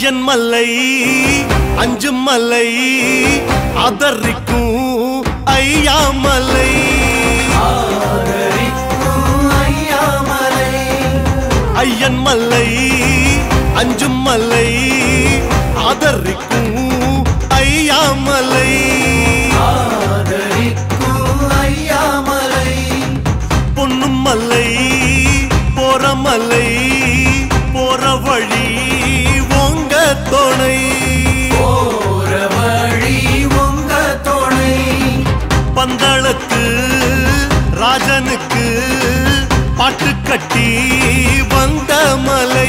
ஐயன் மல்லை அஞ்சு மலை அதரிக்கும் ஐயா மலை ஐயன் மல்லை அஞ்சு மலை அதரிக்கும் ஐயா மலை பொன்னும் மலை போற மலை போற வழி உங்க துணை பந்தளத்து ராஜனுக்கு பாட்டு கட்டி வந்த மலை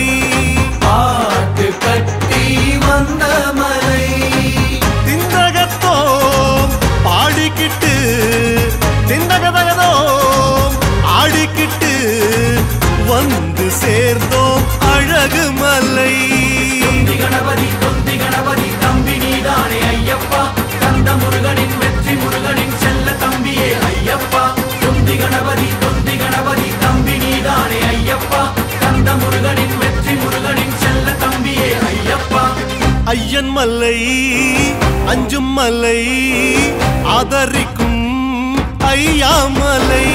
திந்தகத்தோ பாடிக்கிட்டு திந்தகதகதோ ஆடிக்கிட்டு வந்து சேர்ந்தோம் அழகு மலை கணபதி தொந்தி கணபதி தம்பி நீதானே ஐயப்பா கந்த முருகனின் வெற்றி முருகனின் செல்ல தம்பியே ஐயப்பா தொந்தி கணபதி தொந்தி கணபதி தம்பி நீதானே ஐயப்பா கந்த முருகனின் வெற்றி முருகனின் செல்ல தம்பியே ஐயப்பா ஐயன் மலை அஞ்சும் மலை ஆதரிக்கும் ஐயா மலை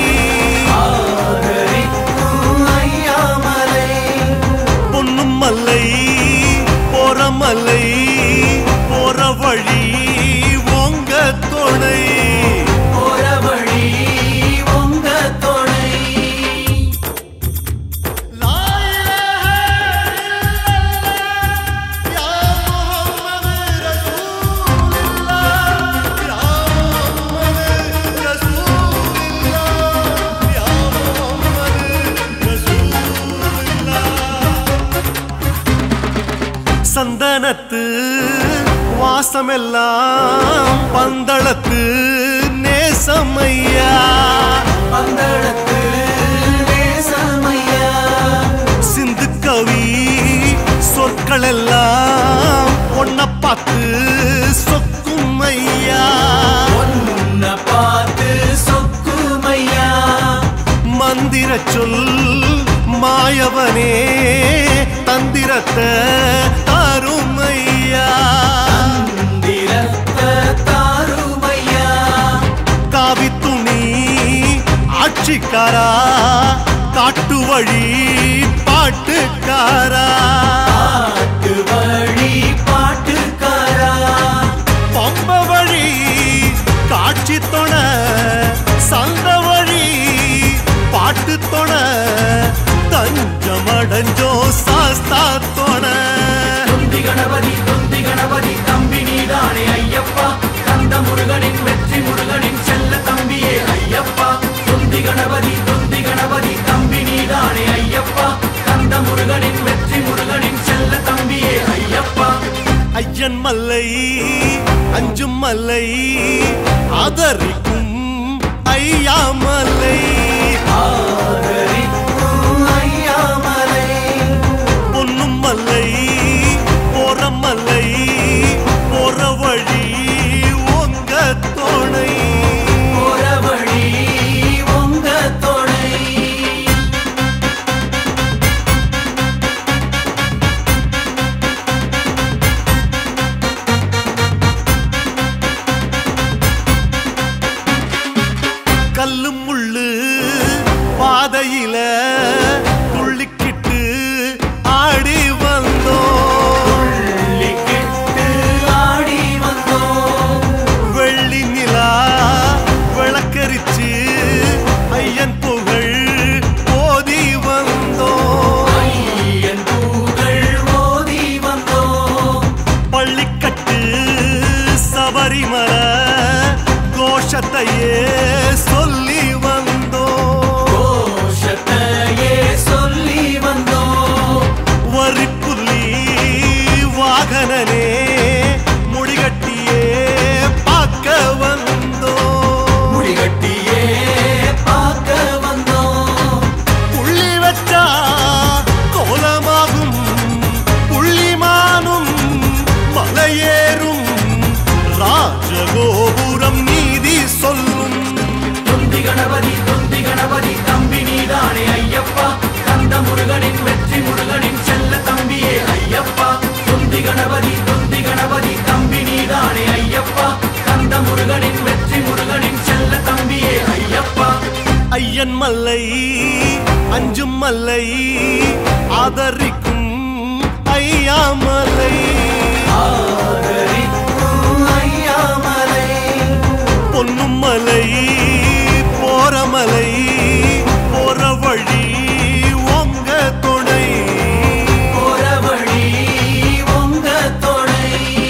பொன்னும் மலை போற மலை போற வழி உங்க துணை போற வழி உங்க துணை லா இலாஹ இல்லல்லாஹ், யா முஹம்மது ரசூலுல்லாஹ், யா முஹம்மது ரசூலுல்லாஹ், யா முஹம்மது ரசூலுல்லாஹ். சந்தனத்து வாசமெல்லாம் பந்தளத்து நேசமையா பந்தளத்து நேசமையா சிந்து கவி சொற்கள் எல்லாம் ஒன்ன பார்த்து சொக்கும் ஐயா உன்னை பார்த்து சொக்குமையா மந்திர சொல் மாயவனே தந்திரத்தை தருமையா திரத்த தாருமையா காவி துணி ஆட்சிக்காரா காட்டு வழி பாட்டுக்காரா பாட்டு வழி பாட்டுக்காரா பம்ப வழி காட்சி தொண சந்த வழி பாட்டு தொண தஞ்சமடைஞ்சோ சாஸ்தா தொண தொந்தி கணபதி தொந்தி கணபதி தம்பி நீதானே ஐயப்பா கந்த முருகனின் வெற்றி முருகனின் செல்ல தம்பியே ஐயப்பா தொந்தி கணபதி தொந்தி கணபதி தம்பி நீதானே ஐயப்பா கந்த முருகனின் வெற்றி முருகனின் செல்ல தம்பியே ஐயப்பா ஐயன் மல்லை அஞ்சும் மல்லை ஆதரிக்கும் ஐயா மலை ஆதரிக்கும் ஐயாமலை பொன்னும் மல்லை போற மல்லை போற வழி உங்க துணை போற வழி உங்க துணை கல்லு முள்ளு பாதையில துள்ளிக்கிட்டு ஆடி வந்தோம் துள்ளிக்கிட்டு ஆடி வந்தோம் வெள்ளி நிலா விளக்கரிச்சு ஐயன் புகழ் ஓதி வந்தோம் ஐயன் பூகள் ஓதி வந்தோம் பள்ளிக்கட்டு சபரிமல கோஷத்தையே சொல்லி வந்தோம் கோஷத்தையே சொல்லி வந்தோம் வரிப்புள்ளி வாகனனே முடிகட்டியே பார்க்க வந்தோம் முடிகட்டியே பார்க்க வந்தோம் புள்ளி வச்சா கோலமாகும் புள்ளிமானும் மலையேறும் ராஜகோபுரம் நீதி சொல்லும் தொந்தி ஐயன் மல்லை அஞ்சும் மல்லை ஆதரிக்கும் ஐயாமலை ஆதரிக்கும் ஐயாமலை பொன்னும் மலை போரமலை போற வழி உங்க துணை போற வழி உங்க துணை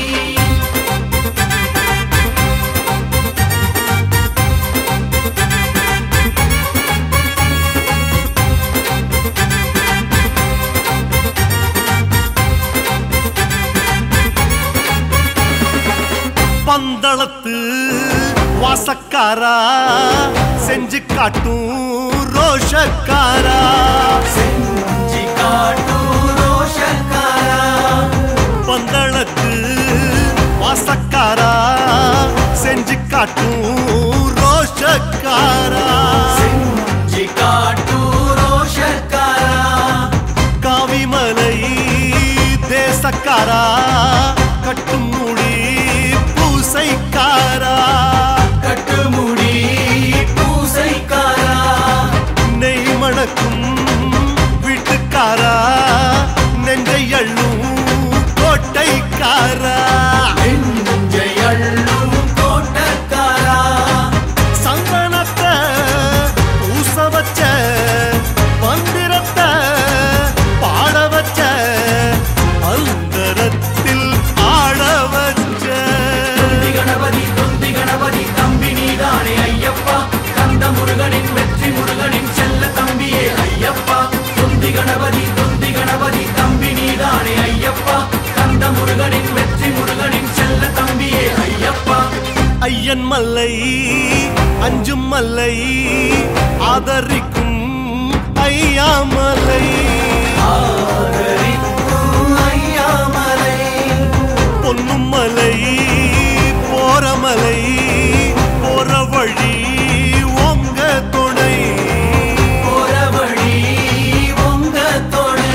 பந்தளத்து வாசக்காரா செஞ்சு காட்டும் ரோஷக்காரா செஞ்சி காட்டும் ரோஷக்காரா பந்தளத்து வாசக்காரா செஞ்சு காட்டும் ரோஷக்காரா செஞ்சி காட்டும் ரோஷக்காரா காவிமலை தேசக்காரா கட்டும் முடி பூசைக்காரா கட்டுமுடி பூசைக்காரா நெய் மணக்கும் வீட்டுக்காரா நெஞ்சை அள்ளும் கோட்டைக்காரா நெஞ்சை அள்ளும் தோட்டக்காரா சந்தனத்தை பூச வச்ச மந்திரத்தை பாட வச்ச அந்தரத்தில் ஆட வச்ச தொந்தி கணபதி தொந்தி கணபதி தம்பி நீதானே ஐயப்பா கந்த முருகனின் வெற்றி முருகனின் செல்ல தம்பியே ஐயப்பா தொந்தி கணபதி தொந்தி கணபதி தம்பி நீதானே ஐயப்பா கந்த முருகனின் வெற்றி முருகனின் செல்ல தம்பியே ஐயப்பா ஐயன் மல்லை அஞ்சும் மல்லை ஆதரிக்கும் ஐயாமலை ஆதரிக்கும் ஐயாமலை பொன்னும் மலை போரமலை போற வழி உங்க துணை போற வழி உங்க துணை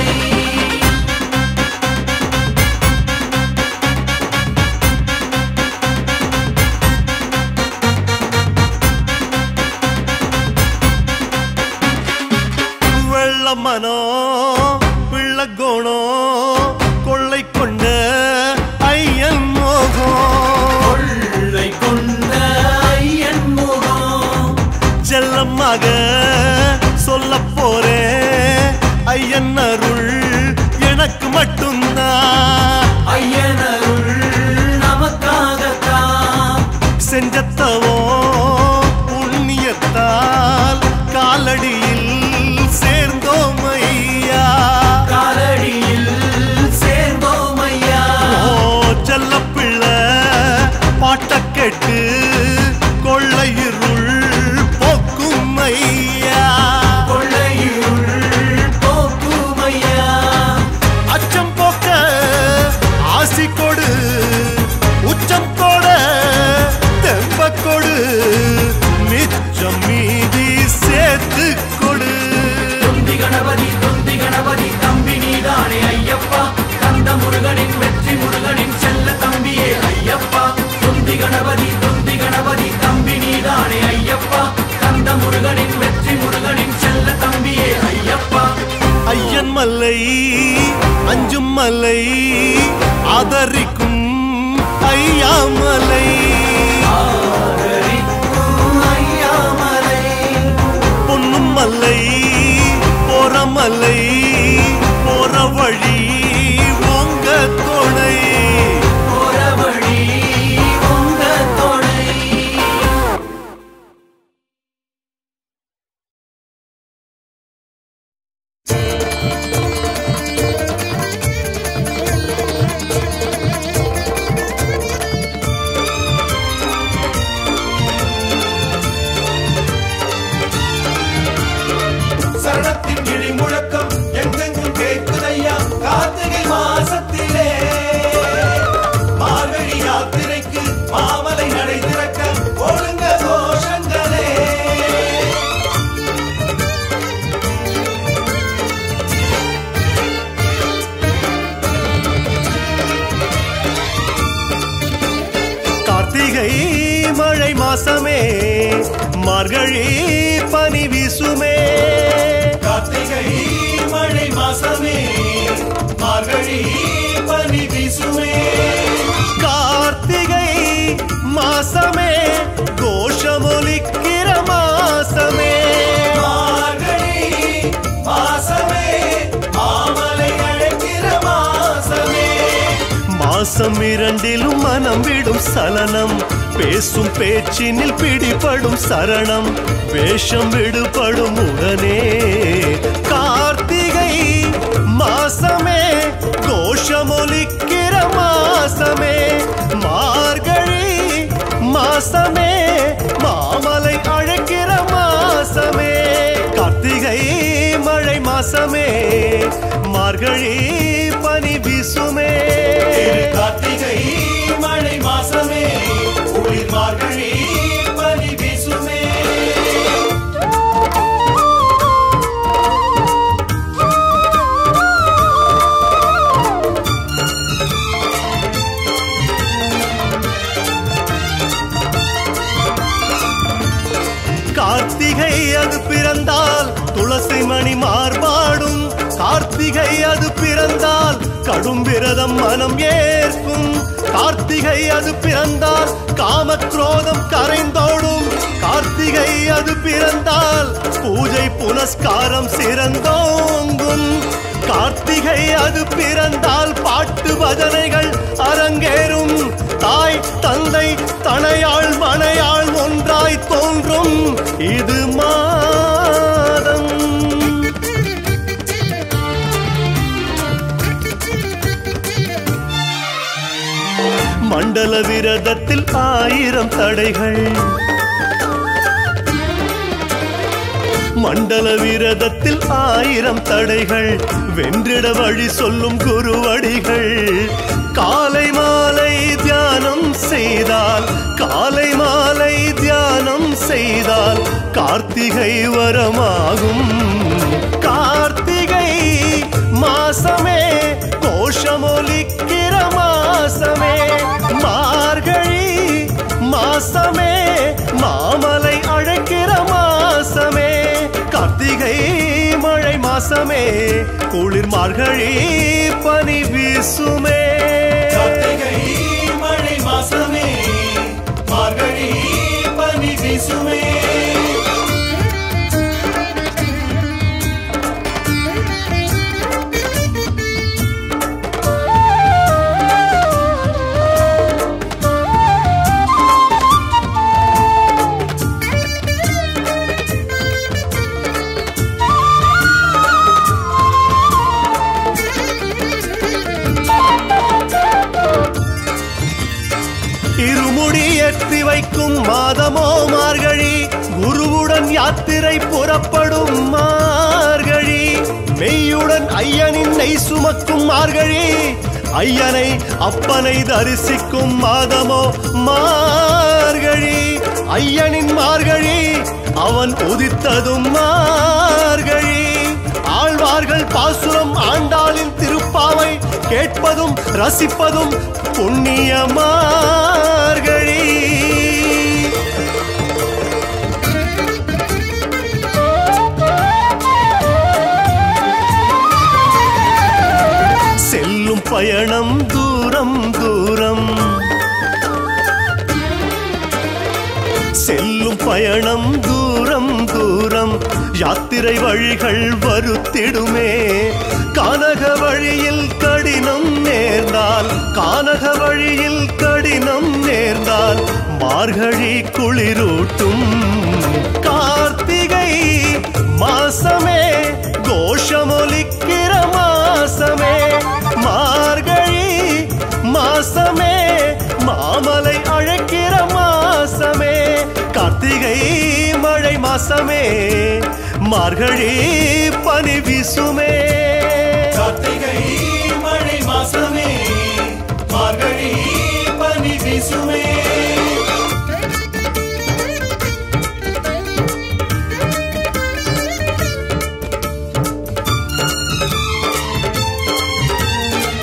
வெள்ள மனோ பிள்ளை கோணம் கொள்ளை கொண்ட ஐயன் மோகம் கொள்ளை கொண்ட ஐயன் முகம் செல்லமாக சொல்ல போறேன் ஐயன் அருள் எனக்கு மட்டும்தான் ஐயனருள் நமக்காகத்தான் செஞ்சத்தவோ புண்ணியத்தால் காலடியில் சேர்ந்தோம் ஐயா காலடியில் சேர்ந்தோம் ஐயா ஓ செல்ல பிள்ளை பாட்ட கேட்டு கொள்ளையிருள் போக்கும் ஐயா கொள்ளையுள் போக்கும் ஐயா அச்சம் போக்க ஆசி கொடு உச்சம் தோட தெம்ப கொடு மிச்சம் மீதி சேர்த்து கொடு தொந்தி கணபதி தொந்தி கணபதி தம்பி நீதானே ஐயப்பா கந்த முருகனின் வெற்றி முருகனின் செல்ல தம்பியே ஐயப்பா தொந்தி கணபதி தொந்தி கணபதி தம்பி நீதானே ஐயப்பா கந்த முருகனின் வெற்றி முருகனின் செல்ல தம்பியே ஐயப்பா ஐயன் மல்லை அஞ்சும் மலை ஆதரிக்கும் ஐயாமலை ஆதரிக்கும் ஐயாமலை பொன்னும் மல்லை போற மலை போற வழி உங்க துணை போற வழி உங்க துணை சரணத்தின் இடி முழக்கம் எங்கெங்கும் கேட்குதையா கார்த்திகை மாசத்திலே மார்கழி யாத்திரைக்கு மாமலை நடை திறக்க ஒழுங்க கோஷங்களே கார்த்திகை மழை மாசமே மார்கழி பனி வீசுமே கார்த்திகை மழை மாசமே மார்கழி பனி வீசுமே கார்த்திகை மாசமே கோஷமொலிக்கிற மாசமே மார்கழி மாசமே மாமலை அழைக்கிற மாசமே மாசம் இரண்டிலும் மனம் விடும் சலனம் பேசும் பேச்சினில் பிடிபடும் சரணம் வேஷம் விடுபடும் உடனே கார்த்திகை மாசமே கோஷமொலிக்கிற மாசமே மார்கழி மாசமே மாமலை அழைக்கிற மாசமே கார்த்திகை மழை மாசமே மார்கழி பனி வீசுமே திரு கார்த்திகை மழை மாசமே குளிர் மார்கழி பனி வீசுமே கார்த்திகை அது பிறந்தால் துளசி மணி மார்பாடும் கார்த்திகை அது பிறந்தால் கடும் விரதம் மனம் ஏற்கும் கார்த்திகை அது பிறந்தால் காமக்ரோதம் கரைந்தோடும் கார்த்திகை அது பிறந்தால் பூஜை புனஸ்காரம் சிறந்தோங்கும் கார்த்திகை அது பிறந்தால் பாட்டு பஜனைகள் அரங்கேறும் தாய் தந்தை தனையாள் மனையாள் ஒன்றாய் தோன்றும் இது மாதம் மண்டல விரதத்தில் ஆயிரம் தடைகள் மண்டல விரதத்தில் ஆயிரம் தடைகள் வென்றிட வழி சொல்லும் குருவடிகள் காலை மாலை தியானம் செய்தால் காலை மாலை தியானம் செய்தால் கார்த்திகை வரமாகும் கார்த்திகை மாசமே கோஷமொலிக்கிற மாசமே மார்கழி மாசமே மாமலை அழைக்கிற மாசமே கார்த்திகை மழை மாசமே குளிர் மார்கழி பனி வீசுமே கார்த்திகை மழை மாசமே மார்கழி பனி வீசுமே இருமுடி ஏற்றி வைக்கும் மாதமோ மார்கழி குருவுடன் யாத்திரை புறப்படும் மார்கழி மெய்யுடன் ஐயனின் நெய் சுமக்கும் மார்கழி ஐயனை அப்பனை தரிசிக்கும் மாதமோ மார்கழி ஐயனின் மார்கழி அவன் உதித்ததும் மார்கழி ஆழ்வார்கள் பாசுரம் ஆண்டாளின் திருப்பாவை கேட்பதும் ரசிப்பதும் புண்ணிய மார்கழி செல்லும் பயணம் தூரம் தூரம் செல்லும் பயணம் தூரம் தூரம் யாத்திரை வழிகள் வருத்திடுமே கானக வழியில் கடினம் நேர்ந்தால் கானக வழியில் கடினம் நேர்ந்தால் மார்கழி குளிரூட்டும் கார்த்திகை மாசமே கோஷமொலிக்கிற மாசமே மார்கழி மாசமே மாமலை அழைக்கிற மாசமே கார்த்திகை மழை மாசமே மார்கழி பனி வீசுமே கார்த்திகை மழை மாசமே மார்கழி பனி வீசுமே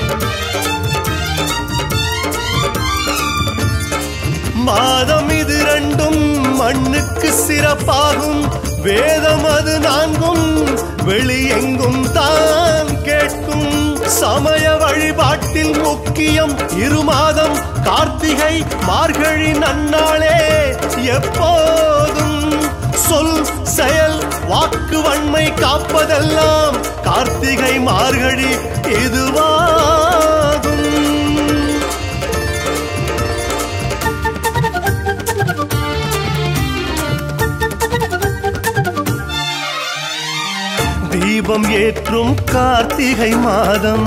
மாதம் இது இரண்டும் மண்ணுக்கு சிறப்பாகும் வேதம் அது நான்கும் வெளியெங்கும் தான் கேட்கும் சமய வழிபாட்டில் முக்கியம் இரு மாதம் கார்த்திகை மார்கழி நன்னாளே எப்போதும் சொல் செயல் வாக்கு வன்மை காப்பதெல்லாம் கார்த்திகை மார்கழி இதுவாகும் தீபம் ஏற்றும் கார்த்திகை மாதம்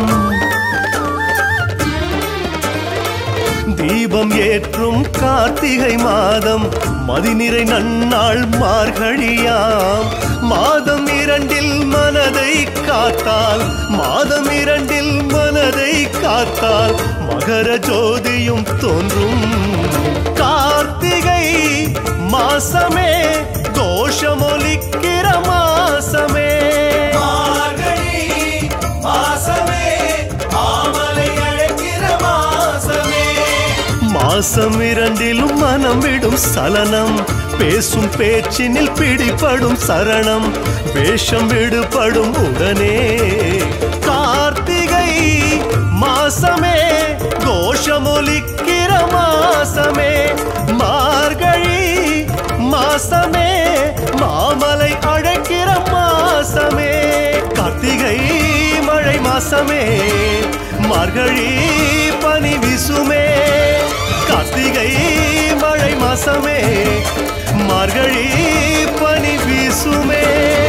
தீபம் ஏற்றும் கார்த்திகை மாதம் மதிநிறை நன்னாள் மார்கழியாம் மாதம் இரண்டில் மனதை காத்தால் மாதம் இரண்டில் மனதை காத்தால் மகர ஜோதியும் தோன்றும் கார்த்திகை மாசமே கோஷமொலிக்கிற மாசமே மார்கழி மாசமே மாமலை அழைக்கிற மாசமே மாசம் இரண்டிலும் மனம் விடும் சலனம் பேசும் பேச்சினில் பிடிபடும் சரணம் வேஷம் விடுபடும் உடனே கார்த்திகை மாசமே கோஷமொலிக்கிற மாசமே மார்கழி மாசமே மாமலை அழைக்கிற மாசமே கார்த்திகை மழை மாசமே மார்கழி பனி வீசுமே கார்த்திகை மழை மாசமே மார்கழி பனி வீசுமே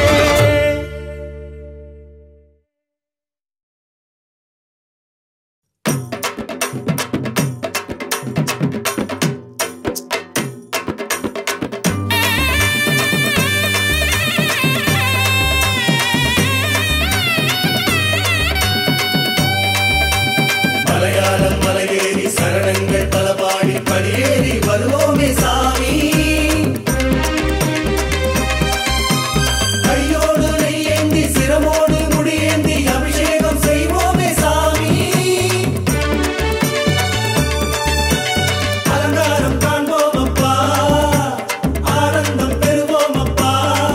மலையாளம் மலையேறி சரணங்கள் பல பாடி படியேறி வருவோமே சாமி கையோடு நெய்யேந்தி சிரமோடு முடியேந்தி அபிஷேகம் செய்வோமே சாமி அலங்காரம் காண்போம் அப்பா ஆனந்தம் பெறுவோம் அப்பா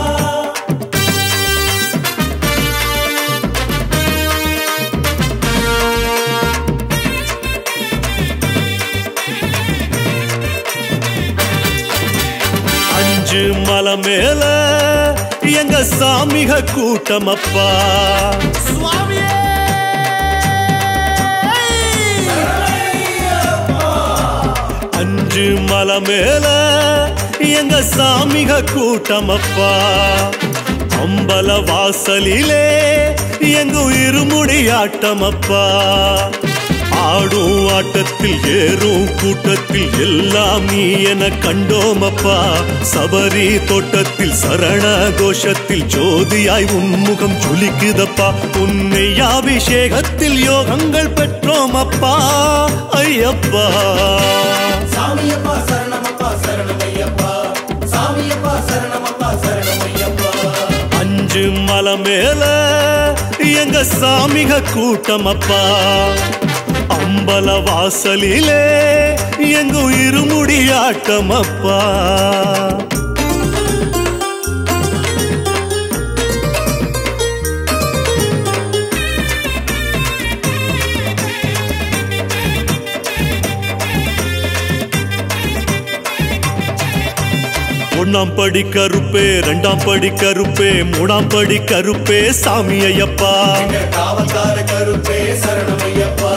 அஞ்சு மலை மேல எங்க சாமிக கூட்டம் அப்பா அஞ்சு மலை மேல எங்க சாமிக கூட்டம் அப்பா அம்பல வாசலிலே எங்கும் இருமுடி ஆட்டம் அப்பா ஆடும் ஆட்டத்தில் ஏறும் கூட்டத்தில் எல்லாம் நீ என கண்டோமப்பா சபரி தோட்டத்தில் சரண கோஷத்தில் ஜோதியாய் உன்முகம் ஜொலிக்குதப்பா உன்னை அபிஷேகத்தில் யோகங்கள் பெற்றோம் அப்பா ஐயப்பா சாமியப்பா சரணமப்பா சரணமையப்பா சாமியப்பா சரணமப்பா சரணமையப்பா அஞ்சு மலை மேல எங்க சாமிக கூட்டம் அப்பா அம்பல வாசலிலே எங்கும் இருமுடி ஆட்டம் அப்பா ஒண்ணாம் படி கருப்பே ரெண்டாம் படி கருப்பே மூணாம் படி கருப்பே சாமி ஐயப்பா எங்க காவல்கார கருப்பே சரணமையப்பா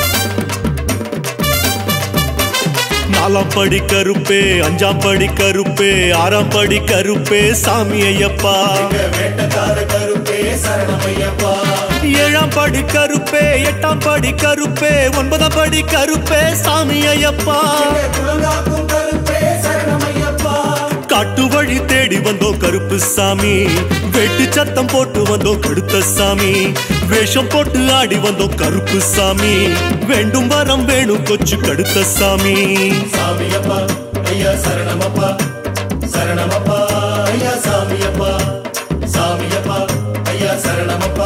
நாலாம் படி கருப்பே அஞ்சாம் படி கருப்பே ஆறாம் படி கருப்பே சாமி ஐயப்பா எங்க வேட்டக்கார கருப்பே சரணமையப்பா ஏழாம் படி கருப்பே எட்டாம் படி கருப்பே ஒன்பதாம் படி கருப்பே சாமி ஐயப்பா எங்க குலங்காக்கும் கருப்பே சரணமையப்பா காட்டு வழி தேடி வந்தோம் கருப்பு சாமி வெட்டு சத்தம் போட்டு வந்தோம் கடுத்த சாமி வேஷம் போட்டு ஆடி வந்தோம் கருப்பு சாமி வேண்டும் வரம் வேணும் கொச்சு கடுத்த சாமி சாமியப்பா ஐயா சரணமப்பா சரணமப்பா ஐயா சாமியப்பா சாமியப்பா ஐயா சரணமப்பா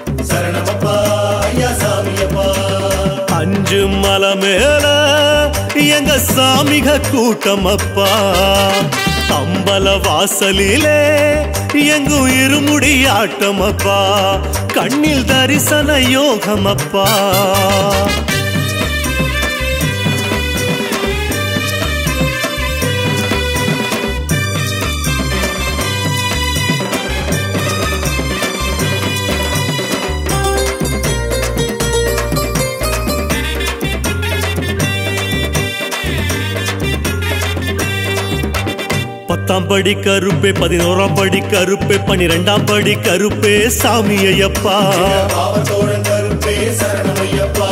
சரணமப்பா ஐயா சாமியப்பா அஞ்சு மலை மேல எங்க சாமிக கூட்டமப்பா அம்பல வாசலிலே எங்கும் இருமுடி ஆட்டமப்பா கண்ணில் தரிசன யோகமப்பா பத்தாம் படி கருப்பே பதினோராம் படி கருப்பே பனிரெண்டாம் படி கருப்பே சாமி ஐயப்பா பாவத்தோழன் கருப்பே சரணமையப்பா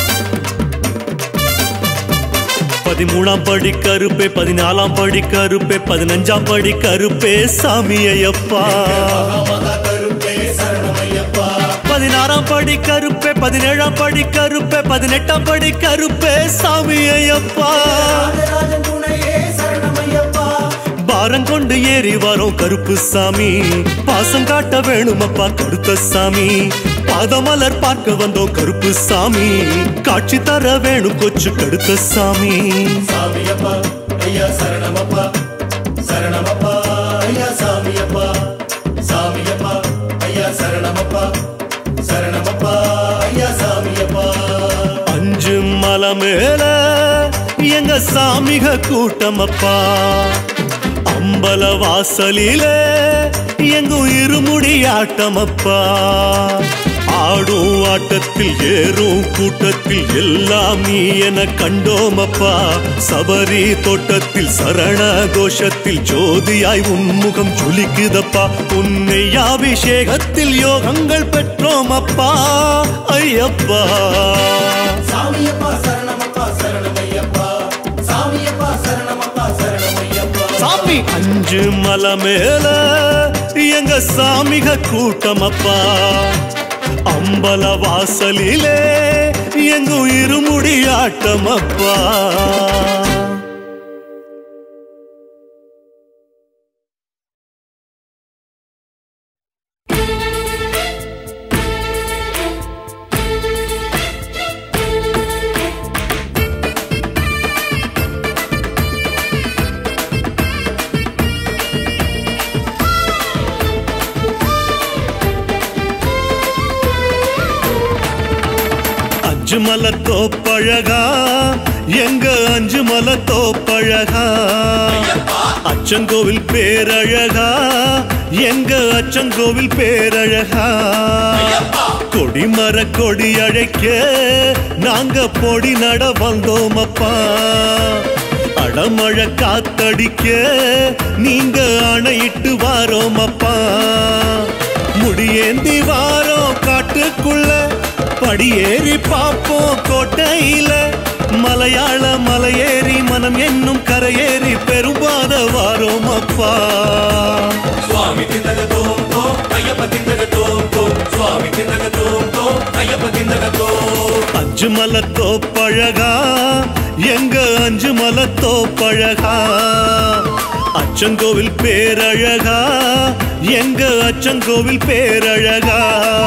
பதிமூணாம் படி கருப்பே பதினாலாம் படி கருப்பே பதினஞ்சாம் படி கருப்பே சாமி ஐயப்பா மகா கருப்பே சரணமையப்பா பதினாறாம் படி கருப்பே பதினேழாம் படி கருப்பே பதினெட்டாம் படி கருப்பே சாமி ஐயப்பா ராஜராஜன் துணையே சரணமையப்பா பாரம் கொண்டு ஏறி வரோம் கருப்பு சாமி பாசம் காட்ட வேணுமப்பா கருத்த சாமி பாதமலர் பார்க்க வந்தோம் கருப்பு சாமி காட்சி தர வேணும் கொச்சு கடுத்த சாமி சாமியப்பா ஐயா சரணமப்பா சரணமப்பா ஐயா சாமியப்பா சாமியப்பா ஐயா சரணமப்பா சரணமப்பா ஐயா சாமியப்பா அஞ்சு மலை மேல எங்க சாமிக கூட்டமப்பா அம்பல வாசலிலே எங்கும் இருமுடி ஆட்டமப்பா ஆடும் ஆட்டத்தில் ஏறும் கூட்டத்தில் எல்லாம் நீ என கண்டோமப்பா சபரி தோட்டத்தில் சரண கோஷத்தில் ஜோதியாய் உன்முகம் ஜொலிக்குதப்பா உன்னை அபிஷேகத்தில் யோகங்கள் பெற்றோம் அப்பா ஐயப்பா சாமியப்பா சரணமப்பா சரணமையப்பா சாமியப்பா சரணமப்பா சரணமையப்பா சாமி அஞ்சு மலை மேல எங்க சாமிக கூட்டமப்பா அம்பல வாசலிலே எங்கும் இருமுடி ஆட்டமப்பா அஞ்சு மலை தோப்பழகா எங்க அஞ்சு மலை தோப்பழகா அச்சங்கோவில் பேரழகா எங்க அச்சங்கோவில் பேரழகா கொடிமர கொடி அழைக்க நாங்க பொடி நட வந்தோம் அப்பா அடமழை காத்தடிக்க நீங்க அணையிட்டு வாரோம் அப்பா முடியேந்தி வாரோம் காட்டுக்குள்ள படியேறி பாப்போம் கோட்டையில மலையாள மலையேறி மனம் என்னும் கரையேறி பெரும்பாத வாரோம் அப்பா சுவாமி திந்தக தோம் தோம் ஐயப்ப திந்தக தோம் தோம் சுவாமி திந்தக தோம் தோம் ஐயப்ப திந்தக தோம் அஞ்சு மலை தோப்பழகா எங்க அஞ்சு மலை தோப்பழகா அச்சங்கோவில் பேரழகா எங்க அச்சங்கோவில் பேரழகா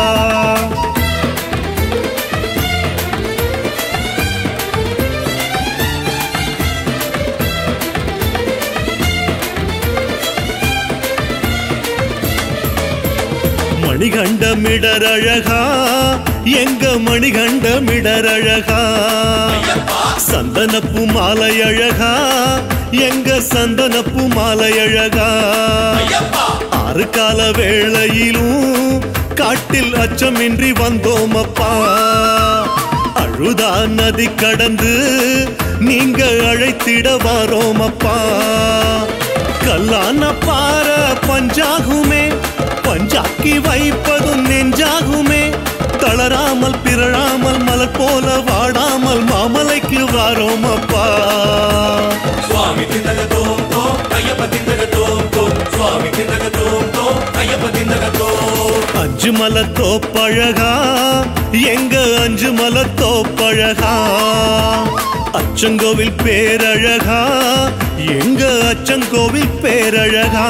மணிகண்டமிடரழகா எங்க மணிகண்டமிடரழகா சந்தனப்பு மாலை அழகா எங்க சந்தனப்பு மாலை அழகா ஆறு கால வேளையிலும் காட்டில் அச்சமின்றி வந்தோம் அப்பா அழுதா நதி கடந்து நீங்க அழைத்திட வாரோம் அப்பா கல்லான பார பஞ்சாகுமே பஞ்சாக்கி வைப்பதும் நெஞ்சாகுமே தளராமல் பிறழாமல் மலர் போல வாடாமல் மாமலைக்கு வாரோம் அப்பா சுவாமி திந்தக தோம் தோம் ஐயப்ப திந்தக தோம் தோம் சுவாமி திந்தக தோம் தோம் ஐயப்ப திந்தக தோம் அஞ்சு மலை தோப்பழகா எங்க அஞ்சு மலை தோப்பழகா அச்சங்கோவில் பேரழகா எங்க அச்சங்கோவில் பேரழகா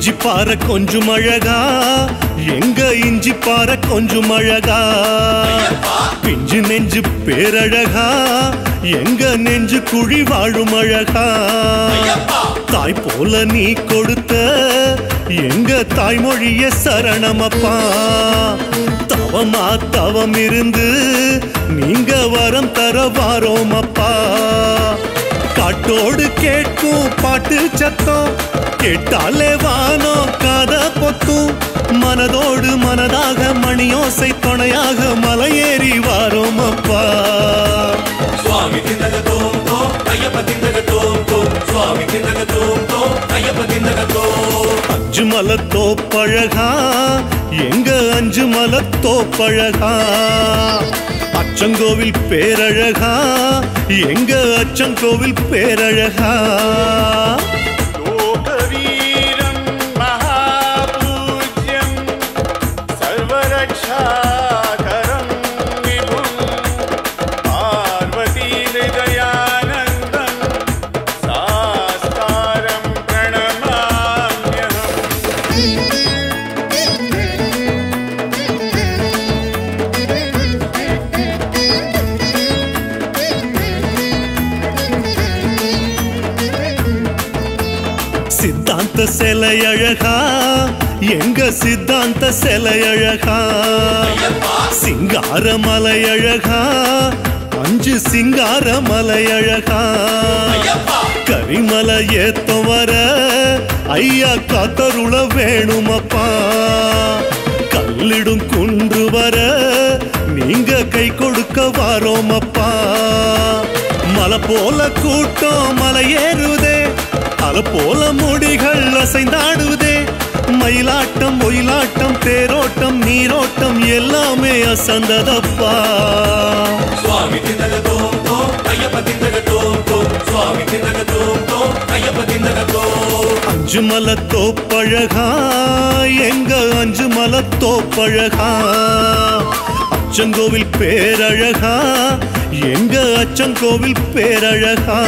இஞ்சி பாற கொஞ்சம் அழகா எங்க இஞ்சி பாற கொஞ்சம் அழகா பிஞ்சு நெஞ்சு பேரழகா எங்க நெஞ்சு குழி வாழும் அழகா தாய் போல நீ கொடுத்த எங்க தாய்மொழிய சரணமப்பா தவமா தவம் இருந்து நீங்க வரம் தர வாரோம் அப்பா காட்டோடு கேட்கும் பாட்டு சத்தம் கேட்டாலே வானோ காத பொத்தும் மனதோடு மனதாக மணியோசை துணையாக மலையேறி வாரோம் அப்பா சுவாமி திந்தக தோம் தோம் ஐயப்ப திந்தக தோம் தோம் சுவாமி திந்தக தோம் தோம் ஐயப்ப திந்தக தோம் அஞ்சு மலத்தோ பழகா எங்க அஞ்சு மலத்தோ பழகா அச்சங்கோவில் பேரழகா எங்க அச்சங்கோவில் பேரழகா लोकवीरं महापूज्यं सर्वरक्षाकरं विभुं पार्वतीहृदयानन्दं सास्तारं प्रणमाम्यहम् சித்தாந்த சிலை அழகா எங்க சித்தாந்த சிலை அழகா சிங்கார மலை அழகா அஞ்சு சிங்கார மலை அழகா கரிமலை ஏத்த வர ஐயா காத்தருள வேணுமப்பா கல்லிடும் குன்று வர நீங்க கை கொடுக்க வாரோமப்பா மலை போல கூட்டம் மலை ஏறுதே அலை போல முடிகள் அசைந்தாடுதே மயிலாட்டம் ஒயிலாட்டம் தேரோட்டம் நீரோட்டம் எல்லாமே அசந்ததப்பா சுவாமி திந்தக தோம் தோம் ஐயப்ப திந்தக தோம் தோம் சுவாமி திந்தக தோம் தோம் ஐயப்ப திந்தக தோம் அஞ்சு மலத்தோ பழகா எங்க அஞ்சு மலத்தோ பழகா அச்சங்கோவில் பேரழகா எங்க அச்சங்கோவில் பேரழகா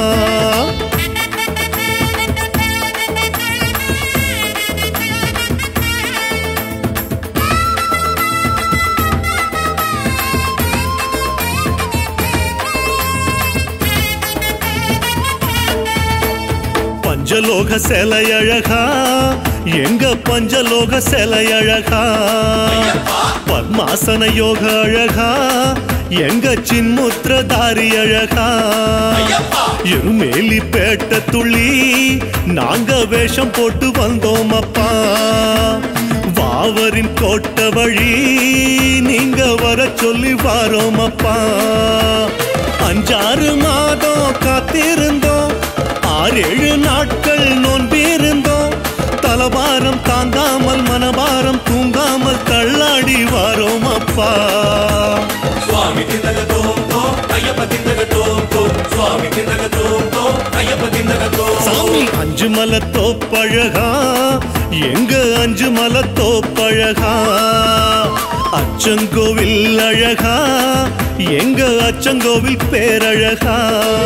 பஞ்சலோக சிலை அழகா எங்க பஞ்சலோக சிலை அழகா பத்மாசன யோக அழகா எங்க சின்முத்திரதாரி அழகா எருமேலி பேட்ட துள்ளி நாங்க வேஷம் போட்டு வந்தோம் அப்பா வாவரின் கோட்ட வழி நீங்க வர சொல்லி வாரோம் அப்பா அஞ்சாறு மாதம் காத்திருந்தோம் ஆறேழு நாட்கள் நோன்பிருந்தோம் தலபாரம் தாங்காமல் மனபாரம் தூங்காமல் தள்ளாடி வாரோம் அப்பா சுவாமி திந்தக தோம் தோம் ஐயப்ப திந்தக தோம் தோம் சுவாமி திந்தக தோம் தோம் ஐயப்ப திந்தக தோம் சாமி அஞ்சு மலத்தோ பழகா எங்க அஞ்சு மலத்தோ பழகா அச்சங்கோவில் அழகா எங்க அச்சங்கோவில் பேரழகா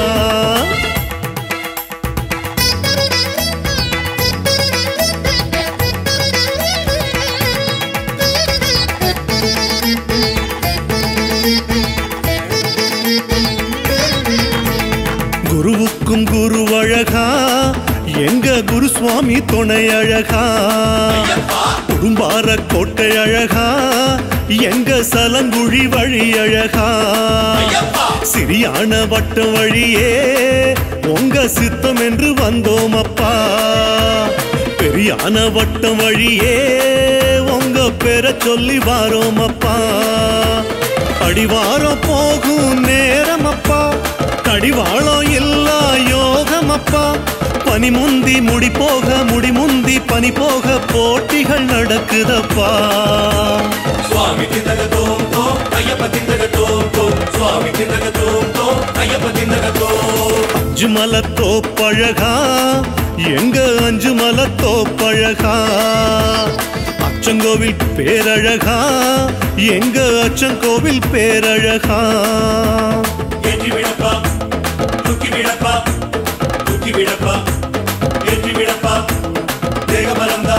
குருவுக்கும் குரு அழகா எங்க குரு சுவாமி துணை அழகா குடும்பார கோட்டை அழகா எங்க சலங்குழி வழி அழகா சிறியான வட்டம் வழியே உங்க சித்தம் என்று வந்தோம் அப்பா பெரியான வட்டம் வழியே உங்க பேரை சொல்லி வாரோம் அப்பா அடிவாரம் போகும் நேரம் அப்பா கடிவாளம் இல்லா யோகம் அப்பா பனி முந்தி முடி போக முடி முந்தி பனி போக போட்டிகள் நடக்குதப்பா சுவாமி திந்தக தோம் தோம் ஐயப்ப திந்தக தோம் தோம் சுவாமி திந்தக தோம் தோம் ஐயப்ப திந்தக தோம் அஞ்சு மலத்தோ பழகா எங்க அஞ்சு மலத்தோ பழகா அச்சங்கோவில் பேரழகா எங்க அச்சங்கோவில் பேரழகா ஏற்றி விடப்பா தூக்கி விடப்பா தூக்கி விடப்பா ஏற்றி விடப்பா தேக பலந்தா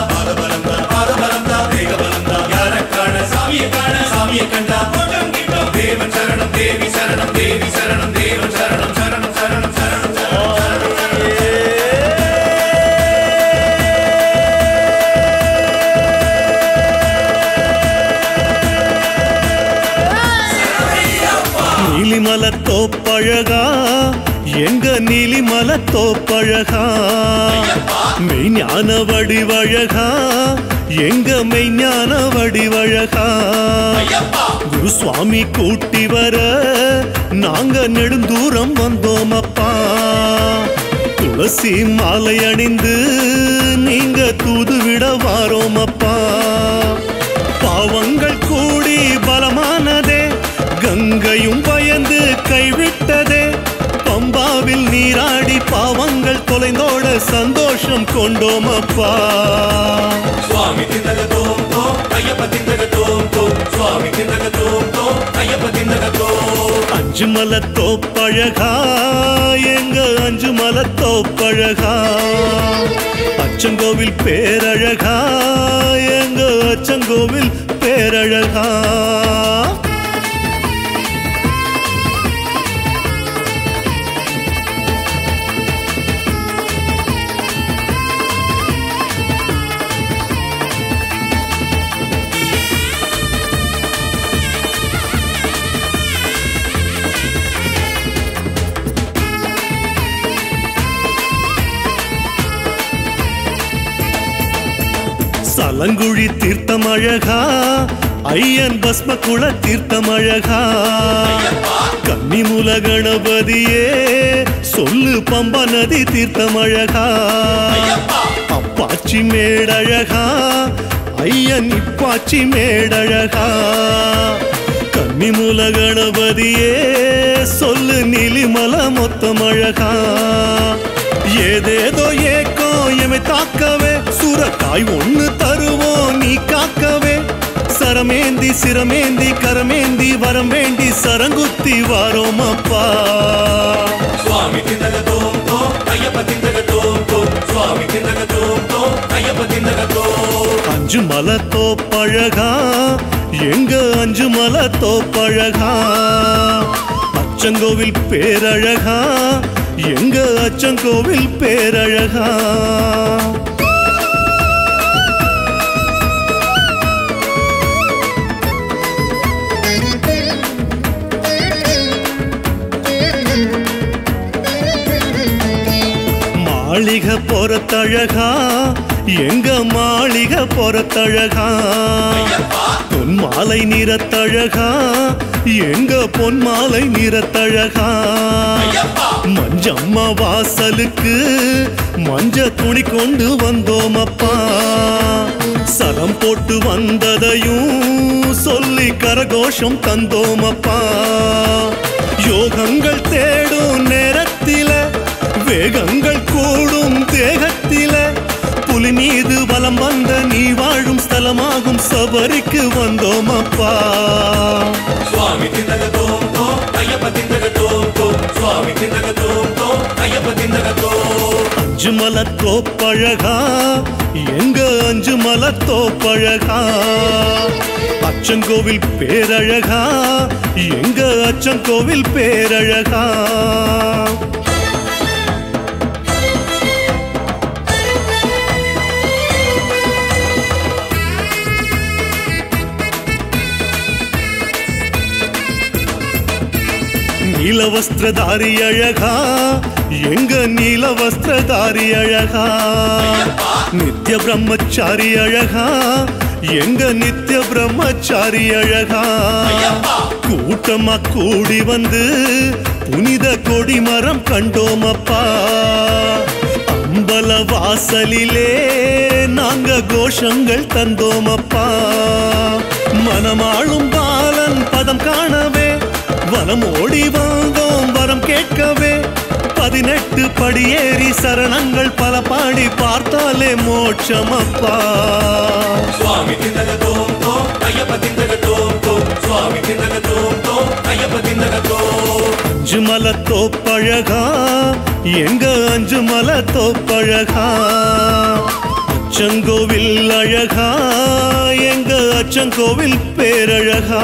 தோப்பழகா மெய்ஞான வடிவழகா எங்க மெய்ஞான வடிவழகா குரு சுவாமி கூட்டி வர நாங்க நெடுந்தூரம் வந்தோம் அப்பா துளசி மாலை அணிந்து நீங்க தூதுவிட வாரோம் அப்பா பாவங்கள் கூடி பலமானதே கங்கையும் பயந்து கைவிட்டதே பம்பாவில் நீராடி பாவங்கள் தொலைந்தோட சந்தோஷம் கொண்டோம் அப்பா சுவாமி திந்தக தோம் தோம் ஐயப்ப திந்தக தோம் தோம் சுவாமி திந்தக தோம் தோம் ஐயப்ப திந்தக தோம் அஞ்சு மலை தோப்பழகா எங்க அஞ்சு மலை தோப்பழகா அச்சங்கோவில் பேரழகா எங்க அச்சங்கோவில் பேரழகா சலங்குழி தீர்த்தம் அழகா ஐயன் பஸ்ம குல தீர்த்தம் அழகா கன்னிமூல கணபதியே சொல்லு பம்பா நதி தீர்த்தம் அழகா அப்பாச்சி மேடழகா ஐயன் இப்பாச்சி மேடழகா கன்னிமூல கணபதியே சொல்லு நீலிமல மொத்தம் அழகா ஏதேதோ ஏக்கோ எமை தாக்கவே சுரக்காய் ஒண்ணு தருவோம் நீ காக்கவே சரமேந்தி சிரமேந்தி கரமேந்தி வரம் வேண்டி சரங்குத்தி வாரோம் அப்பா சுவாமி திந்தக தோம் தோம் ஐயப்ப திந்தக தோம் தோம் சுவாமி திந்தக தோம் தோம் ஐயப்ப திந்தக தோம் அஞ்சு மலை தோப்பழகா எங்க அஞ்சு மலை தோப்பழகா அச்சங்கோவில் பேரழகா எங்க அச்சங்கோவில் பேரழகா மாளிகை பொறத்தழகா எங்க மாளிகை பொறத்தழகா பொன் மாலை நிறத்தழகா எங்க பொன் மாலை நிறத்தழகா மஞ்சம்மா வாசலுக்கு மஞ்ச துணி கொண்டு வந்தோம் அப்பா சரம் போட்டு வந்ததையும் சொல்லி கரகோஷம் தந்தோம் அப்பா யோகங்கள் தேடும் நேரத்தில வேகங்கள் கூடும் தேகத்தில புலி மீது வலம் வந்த நீ வாழும் ஸ்தலமாகும் சபரிக்கு வந்தோம் அப்பா சுவாமி திந்தக தோம் தோம் ஐயப்ப திந்தக தோம் தோம் சுவாமி திந்தக தோம் தோம் ஐயப்ப திந்தக தோம் அஞ்சு மலை தோப்பழகா எங்க அஞ்சு மலை தோப்பழகா அச்சங்கோவில் பேரழகா எங்க அச்சங்கோவில் பேரழகா நீல வஸ்திரதாரி அழகா எங்க நீல வஸ்திரதாரி அழகா நித்ய பிரம்மச்சாரி அழகா எங்க நித்ய பிரம்மச்சாரி அழகா கூட்டமா கூடி வந்து புனித கொடி மரம் கண்டோம் அப்பா அம்பல வாசலிலே நாங்க கோஷங்கள் தந்தோம் அப்பா மனமாளும் பாலன் பதம் காணவே வனம் ஓடி வந்தோம் வரம் கேட்கவே பதினெட்டு படியேறி சரணங்கள் பல பாடி பார்த்தாலே மோட்சம் அப்பா சுவாமி திந்தக தோம் தோம் ஐயப்ப திந்தக தோம் தோம் சுவாமி திந்தக தோம் தோம் ஐயப்ப திந்தக தோம் அஞ்சு மலை தோப்பழகா எங்க அஞ்சு மலை தோப்பழகா அச்சங்கோவில் அழகா எங்க அச்சங்கோவில் பேரழகா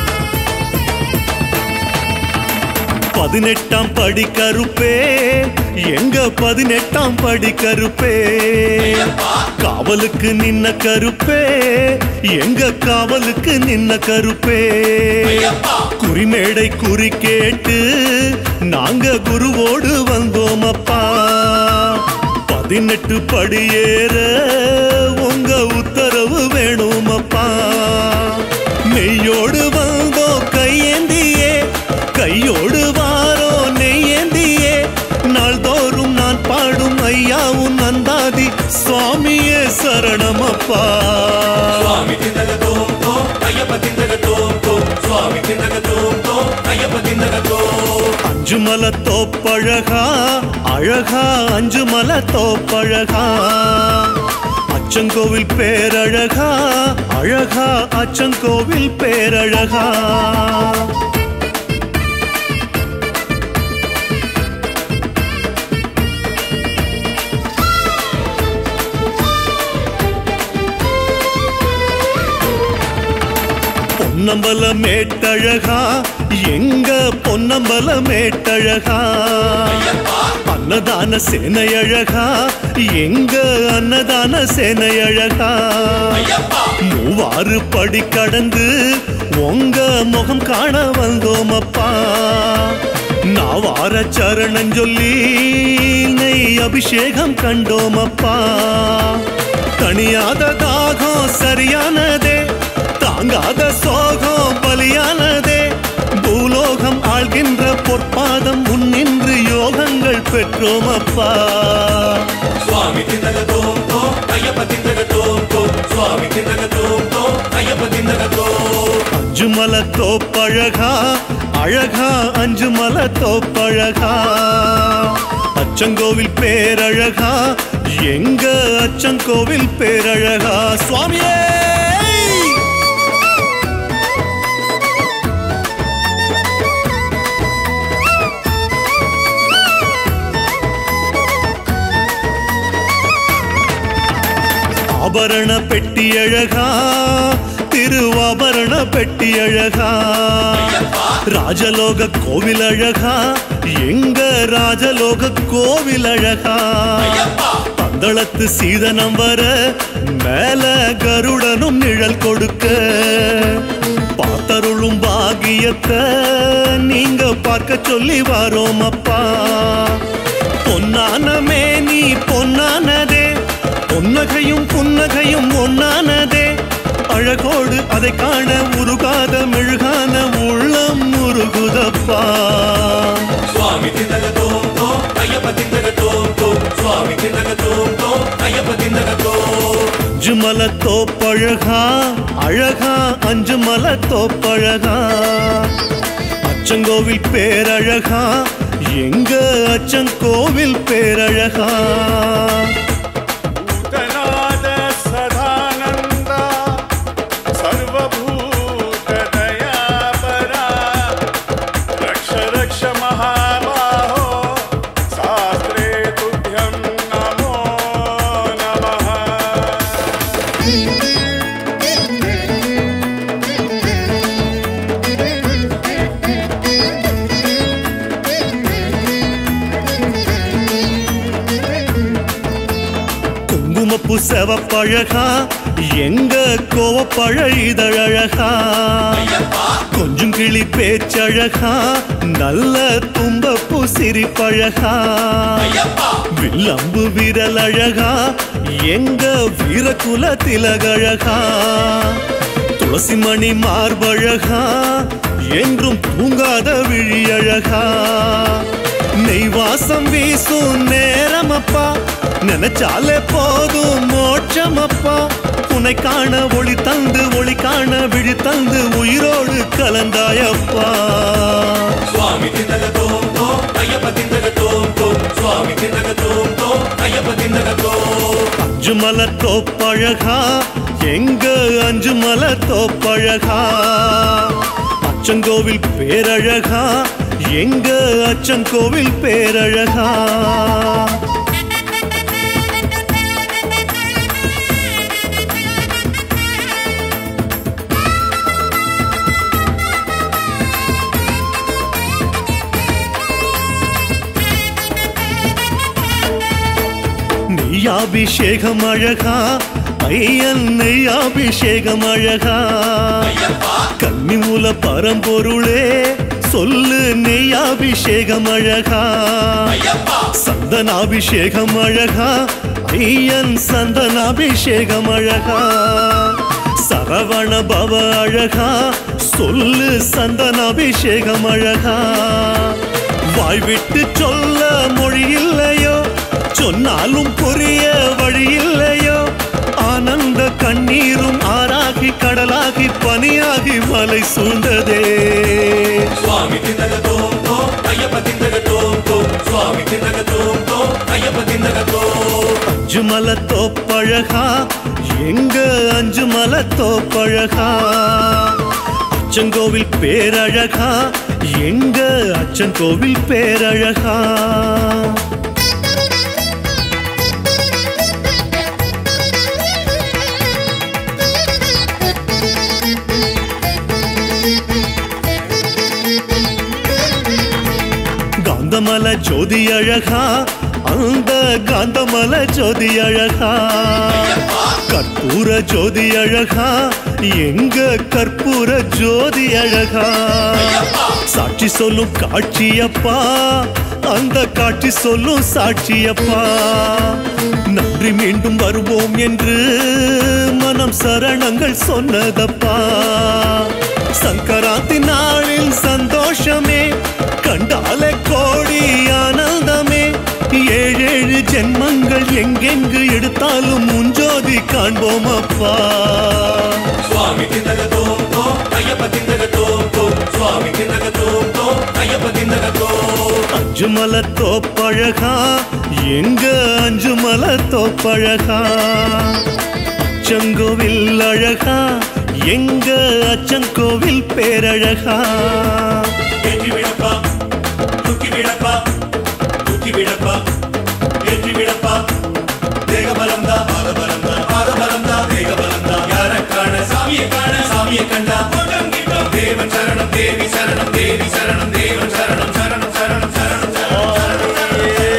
பதினெட்டாம் படி கருப்பே எங்க பதினெட்டாம் படி கருப்பே காவலுக்கு நின்ன கருப்பே எங்க காவலுக்கு நின்ன கருப்பே குறிமேடை குறி கேட்டு நாங்க குருவோடு வந்தோம் அப்பா பதினெட்டு படியேற உங்க உத்தரவு வேணும் அப்பா நெய்யோடு வந்தோம் கையேந்தியே கையோடு வாரோ நெய்யேந்தியே நாள்தோறும் நான் பாடும் ஐயாவும் நந்தாதி சுவாமியே சரணமப்பா சுவாமி திந்தக தோம் தோம் ஐயப்ப திந்தக தோம் தோம் சுவாமி திந்தக தோம் தோம் ஐயப்ப திந்தக தோம் அஞ்சு மலை தோப்பழகா அழகா அஞ்சு மலை தோப்பழகா அச்சங்கோவில் பேரழகா அழகா அச்சங்கோவில் பேரழகா பொன்னம்பல மேட்டழகா எங்க பொன்னம்பல மேட்டழகா அன்னதான சேனையழகா எங்க அன்னதான சேனையழகா மூவாறு படி கடந்து உங்க முகம் காண வந்தோம் அப்பா நாவார சரணம் சொல்லி நெய் அபிஷேகம் கண்டோம் அப்பா தனியாத தாகம் சரியானதே தாங்காத சோகம் பலியானதே பூலோகம் ஆள்கின்ற பொற்பாதம் முன்னின்று யோகங்கள் பெற்றோம் அப்பா சுவாமி திந்தக தோம் தோம் ஐயப்ப திந்தக தோம் தோம் சுவாமி திந்தக தோம் தோம் ஐயப்ப திந்தக தோம் அஞ்சு மலை தோப்பழகா அழகா அஞ்சு மலை தோப்பழகா அச்சங்கோவில் பேரழகா எங்க அச்சங்கோவில் பேரழகா சுவாமியே ஆபரண பெட்டி அழகா திருவாபரண பெட்டி அழகா ராஜலோக கோவில் அழகா எங்க ராஜலோக கோவில் அழகா பந்தளத்து சீதனம் வர மேல கருடனும் நிழல் கொடுக்க பார்த்தருளும் பாகியத்தை நீங்க பார்க்க சொல்லி வரோம் அப்பா பொன்னான மேனி பொன்னானதே பொன்னகையும் புன்னகையும் ஒன்னானதே அழகோடு அதை காண உருகாத மெழுகான உள்ளம் முருகுதப்பா சுவாமி திந்தக தோம் தோம் ஐயப்ப திந்தக தோம் தோம் சுவாமி திந்தக தோம் தோம் ஐயப்ப திந்தக தோம் அஞ்சு மலை தோப்பழகா அழகா அஞ்சு மலை தோப்பழகா அச்சங்கோவில் பேரழகா எங்க அச்சங்கோவில் பேரழகா भूतनाद सदानन्द सर्वभूतदयापरा रक्ष रक्ष महाबाहो शास्त्रे तुभ्यं नमो नमः குங்குமப்பூ செவப்பழகா எங்க கோவப்பழ இதழழகா கொஞ்சம் கிளி பேச்சழகா நல்ல தும்பப்பூ சிரிப்பழகா வில்லம்பு விரல் அழகா எங்க வீரகுல திலகழகா துளசி மணி மார்பழகா என்றும் தூங்காத விழியழகா நெய்வாசம் வீசும் நேரமப்பா நினைச்சாலே போதும் மோட்சமப்பா உன்னை காண ஒளி தந்து ஒளி காண விழி தந்து உயிரோடு கலந்தாயப்பா சுவாமி திந்தக தோம் தோம் ஐயப்ப திந்தக தோம் தோம் சுவாமி திந்தக தோம் தோம் ஐயப்ப திந்தக தோம் அஞ்சு மலை தோப்பழகா எங்க அஞ்சு மலை தோப்பழகா அச்சங்கோவில் பேரழகா எங்க அச்சங்கோவில் பேரழகா நெய்யாபிஷேகம் அழகா ஐயன் நெய்யாபிஷேகம் அழகா கன்னிமூல பரம்பொருளே சொல்லு நெய்யாபிஷேகம் அழகா சந்தனாபிஷேகம் அழகா ஐயன் சந்தனாபிஷேகம் அழகா சரவண பவ அழகா சொல்லு சந்தனாபிஷேகம் அழகா வாய் விட்டு சொல்ல மொழி இல்லையோ சொன்னாலும் புரிய வழி இல்லையோ ஆனந்த கண்ணீரும் ஆறாகி கடலாகி பனியாகி மலை சூழ்ந்ததே சுவாமி திந்தக தோம் தோம் ஐயப்ப திந்தக தோம் தோம் சுவாமி திந்தக தோம் தோம் ஐயப்ப திந்தக தோம் அஞ்சு மலை தோப்பழகா எங்க அஞ்சு மலை தோப்பழகா அச்சங்கோவில் பேரழகா எங்க அச்சங்கோவில் பேரழகா காந்தமல ஜோதி அழகா அந்த காந்தமல ஜோதி அழகா கற்பூர ஜோதி அழகா எங்க கற்பூர ஜோதி அழகா சாட்சி சொல்லும் காட்சியப்பா அந்த காட்சி சொல்லும் சாட்சியப்பா நன்றி மீண்டும் வருவோம் என்று மனம் சரணங்கள் சொன்னதப்பா சங்கராந்தி நாளில் சந்தோஷமே கண்டாலே கோடி ஆனந்தமே ஏழேழு ஜென்மங்கள் எங்கெங்கு எடுத்தாலும் முஞ்சோதி காண்போம் அப்பா சுவாமி திந்தக தோம் தோம் ஐயப்ப திந்தக தோம் தோம் சுவாமி திந்தக தோம் தோம் ஐயப்ப திந்தக தோம் அஞ்சு மலை தோப்பழகா எங்க அஞ்சு மலை தோப்பழகா அச்சங்கோவில் அழகா எங்க அச்சங்கோவில் பேரழகா ஏற்றி விடப்பா தூக்கி விடப்பா தூக்கி விடப்பா ஏற்றி விடப்பா தேக பலந்தா பாத பலந்தா பாத பலந்தா தேக பலந்தா யார காண சாமியை காண சாமியை கண்டா கூட்டம் கிட்டம் தேவன் சரணம் தேவி சரணம் தேவி சரணம் தேவன் சரணம் சரணம் சரணம் சரணம் சரணம்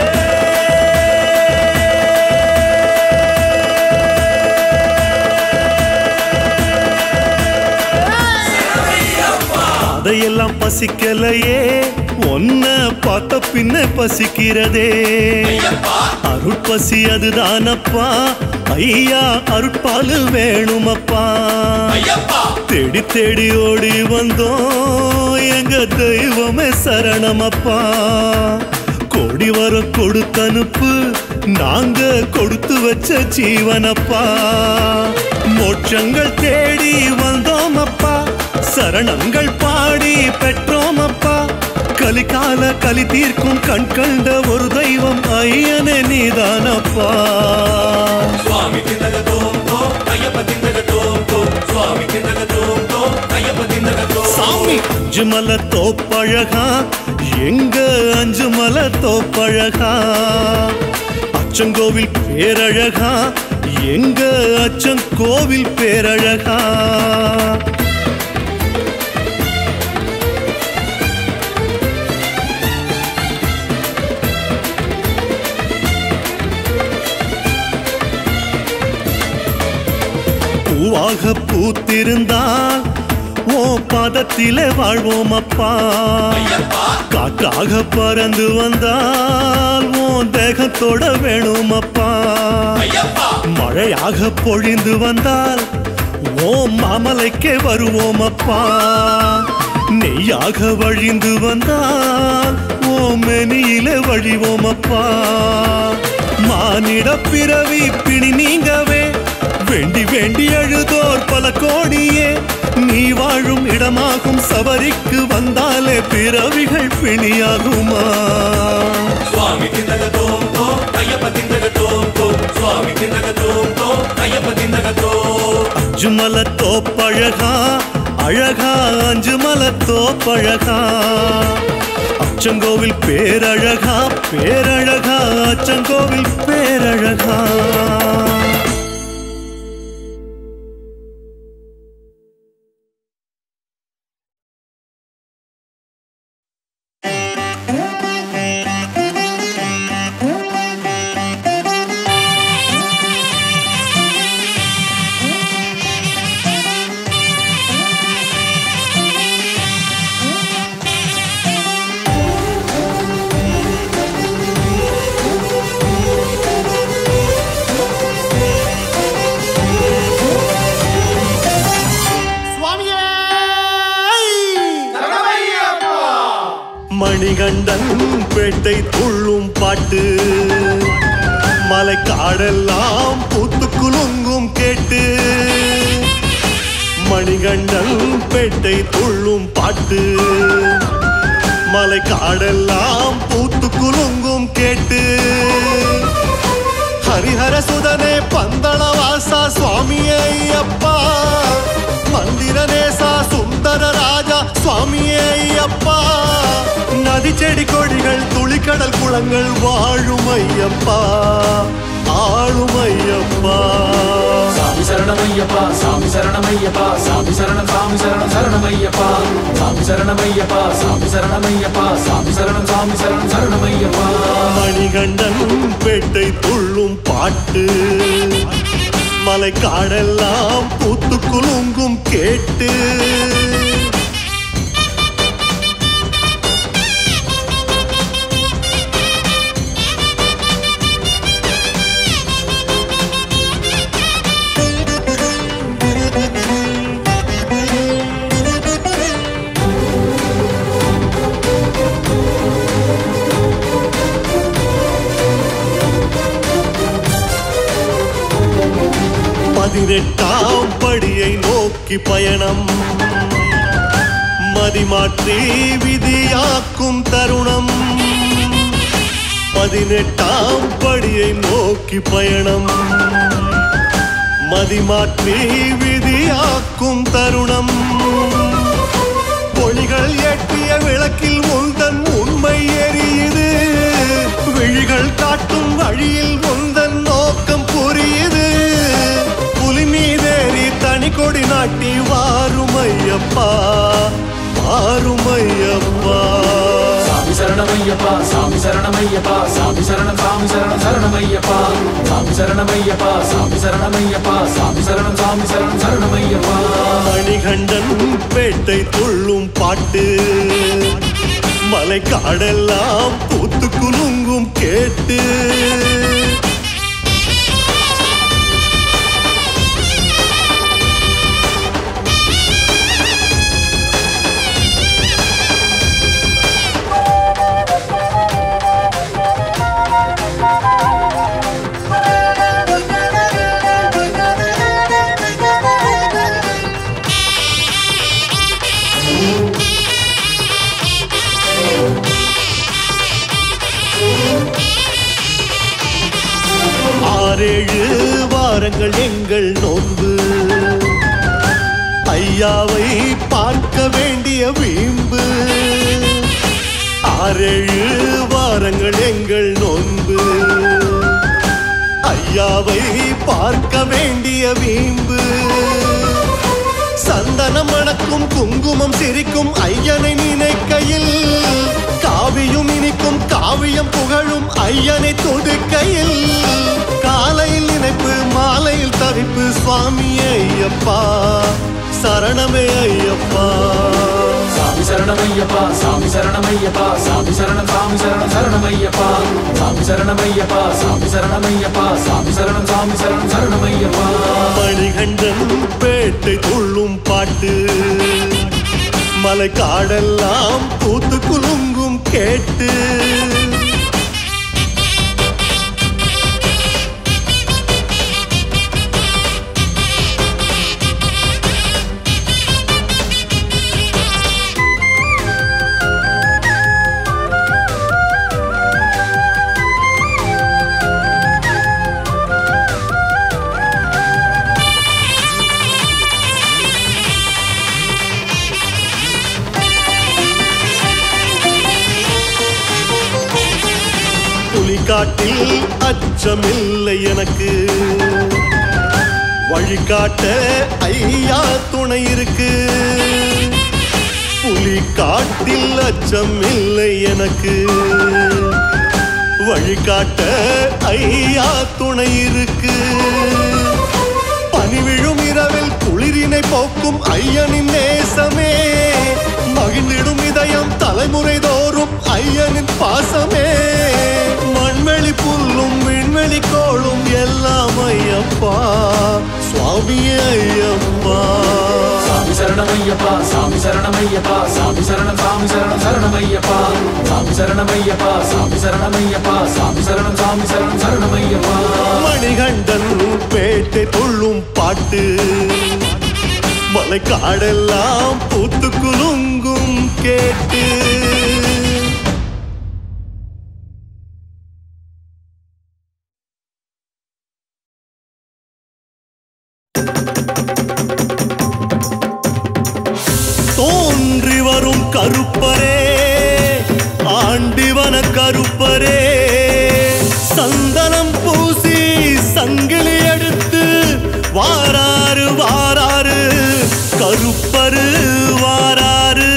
அதையெல்லாம் பசிக்கலையே ஒன்ன பார்த்த பின்ன பசிக்கிறதே அருட்பசி அதுதானப்பா ஐயா அருட்பாலு வேணுமப்பா ஐயப்பா தேடி தேடி ஓடி வந்தோம் எங்க தெய்வமே சரணமப்பா கோடி வர கொடுத்தனுப்பு நாங்க கொடுத்து வச்ச ஜீவனப்பா மோட்சங்கள் தேடி வந்தோம் அப்பா சரணங்கள் பாடி பெற்றோம் அப்பா கலிகால கலி தீர்க்கும் கண் கண்ட ஒரு தெய்வம் ஐயனே நீதானப்பா சுவாமி திந்தக தோம் தோம் ஐயப்ப திந்தக தோம் தோம் சுவாமி திந்தக தோம் தோம் ஐயப்ப திந்தக தோம் சாமி அஞ்சு மலை தோப்பழகா எங்க அஞ்சு மலை தோப்பழகா அச்சங்கோவில் பேரழகா எங்க அச்சங்கோவில் பேரழகா பூவாக பூத்திருந்தால் ஓ பாதத்திலே வாழ்வோம் அப்பா காற்றாக பறந்து வந்தால் ஓ தேகத்தோட வேணும் அப்பா ஐயப்பா மழையாக பொழிந்து வந்தால் ஓ மாமலைக்கே வருவோம் அப்பா நெய்யாக வழிந்து வந்தால் ஓ மெனியிலே வழிவோம் அப்பா மானிட பிறவி பிணி நீங்கவே வேண்டி வேண்டி அழுதோர் பல கோடியே நீ வாழும் இடமாகும் சபரிக்கு வந்தாலே பிறவிகள் பிணியாகுமா சுவாமி திந்தக தோம் தோம் ஐயப்ப திந்தக தோம் தோம் சுவாமி திந்தக தோம் தோம் ஐயப்ப திந்தக தோம் அஞ்சு மலை தோப்பழகா அழகா அஞ்சு மலை தோப்பழகா அச்சங்கோவில் பேரழகா பேரழகா அச்சங்கோவில் பேரழகா மணிகண்டன் பேட்டை துள்ளும் பாட்டு மலைக்காடெல்லாம் பூத்து குலுங்கும் கேட்டு மணிகண்டன் பேட்டை துள்ளும் பாட்டு மலைக்காடெல்லாம் பூத்து குலுங்கும் கேட்டு ஹரிஹர சுதனே பந்தளவாசா சுவாமி ஐயப்பா மந்திரநேசா சுந்தர ராஜா சுவாமி ஐயப்பா நதி செடி கொடிகள் துளிக்கடல் குளங்கள் வாழும் ஐயப்பா ஆளும் ஐயப்பா சாமி சரணமையப்பா சாமி சரணமையப்பா சாமி சரணம் சாமி சரணம் சரணமையப்பா சாமி சரணமையப்பா சாமி சரணமையப்பா சாமி சரணம் சாமி சரணம் சரணமையப்பா மணிகண்டன் பேட்டை துள்ளும் பாட்டு மலைக்காடெல்லாம் பூத்து குலுங்கும் கேட்டு பதினெட்டாம் படியை நோக்கி பயணம் மதிமாற்றி விதியாக்கும் தருணம் பதினெட்டாம் படியை நோக்கி பயணம் மதிமாற்றி விதியாக்கும் தருணம் ஒளிகள் ஏற்றிய விளக்கில் உந்தன் உண்மை எரியுது விழிகள் காட்டும் வழியில் உந்தன் நோக்கம் புரியுது புலி மீதேறி தனி கொடி நாட்டி வாருமையப்பா வாருமையப்பா சாமி சரணமையப்பா சாமி சரணமையப்பா சாமி சரணம் சாமி சரணம் சரணமையப்பா சாமி சரணமையப்பா சாமி சரணமையப்பா சாமி சரணம் சாமி சரணம் சரணமையப்பா மணிகண்டன் பேட்டை துள்ளும் பாட்டு மலைக்காடெல்லாம் பூத்து குலுங்கும் கேட்டு ஆறேழு வாரங்கள் எங்கள் நோன்பு ஐயாவை பார்க்க வேண்டிய வீம்பு ஆறேழு வாரங்கள் எங்கள் நோன்பு ஐயாவை பார்க்க வேண்டிய வீம்பு சந்தனம் மணக்கும் குங்குமம் சிரிக்கும் ஐயனை நினைக்கையில் காவியும் இனிக்கும் காவியம் புகழும் ஐயனை தொடுக்கையில் காலையில் நினைப்பு மாலையில் தவிப்பு சுவாமி ஐயப்பா சரணமே ஐயப்பா சாமி சரணமையப்பா சாமி சரணமையப்பா சாமி சரணம் சாமி சரணம் சரணமையப்பா சாமி சரணமையப்பா சாமி சரணமையப்பா சாமி சரணம் சாமி சரணம் சரணமையப்பா மணிகண்டன் பேட்டை துள்ளும் பாட்டு மலைக்காடெல்லாம் பூத்து குலுங்கும் கேட்டு புலிகாட்டில் அச்சமில்லை எனக்கு வழிகாட்ட ஐயா துணை இருக்கு புலிகாட்டில் அச்சம் இல்லை எனக்கு வழிகாட்ட ஐயா துணை இருக்கு பனிவிழும் இரவில் குளிரினை போக்கும் ஐயனின் நேசமே மகிழ்ந்திடும் இதயம் தலைமுறை தோறும் ஐயனின் பாசமே மண்வெளி புல்லும் விண்வெளி கோளும் எல்லாம் ஐயப்பா சுவாமி ஐயப்பா சாமி சரணம் சரணமையப்பா சாமி சரணமையப்பா சாமி சரணம் சாமி சரணம் சரணமையப்பா சாமி சரணமையப்பா சாமி சரணமையப்பா சாமி சரணம் சாமி சரணம் சரணமையப்பா மணிகண்டன் பேட்டை துள்ளும் பாட்டு மலைக்காடெல்லாம் பூத்து குலுங்கும் கேட்டு தோன்றி வரும் கருப்பரே ஆண்டிவன கருப்பரே சந்தனம் பூசி சங்கிலி எடுத்து வாராரு வாராரு கருப்பரு வாராரு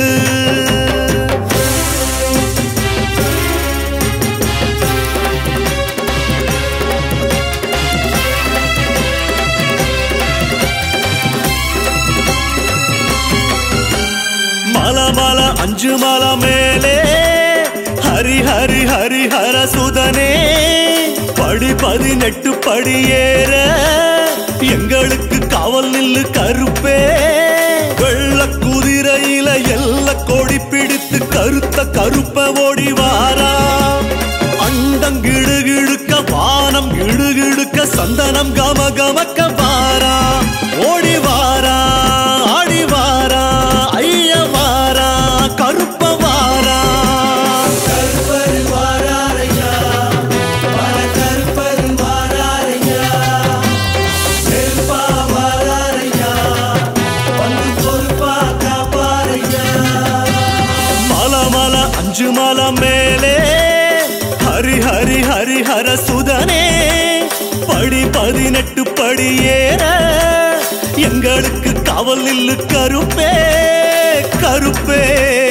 மல மல அஞ்சு மல மேலே ஹரி ஹரி ஹரி ஹர சுதனே படி பதினெட்டு படி ஏற எங்களுக்கு காவல் நில்லு கருப்பே வெள்ள குதிரையில எல்ல கொடி பிடித்து கருத்த கருப்ப ஓடி வாரா அண்டம் கிடுகிடுக்க வானம் கிடுகிடுக்க சந்தனம் கம கமக்க வாரா ஓடி வாரா ஆடி வாரா ஐய வாரா கருப்ப வாரா கருப்பர் வாராரையா வர கருப்பர் வாராரையா நெருப்பா வாராரையா வந்து பொறுப்பா காப்பாரையா மல மல அஞ்சு மல மேலே ஹரி ஹரி ஹரி ஹர சுதனே படி பதினெட்டு படி ஏற எங்களுக்கு காவல் நில்லு கருப்பே கருப்பே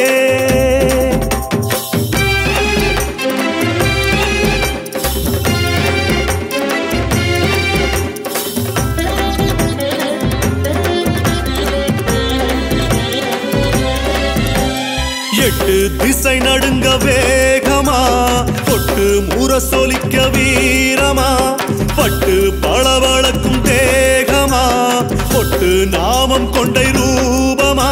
எட்டு திசை நடுங்க வேகமா கொட்டு மூற சொலிக்க வீரமா பட்டு பளபளக்கும் தேகமா பொட்டு நாமம் கொண்டை ரூபமா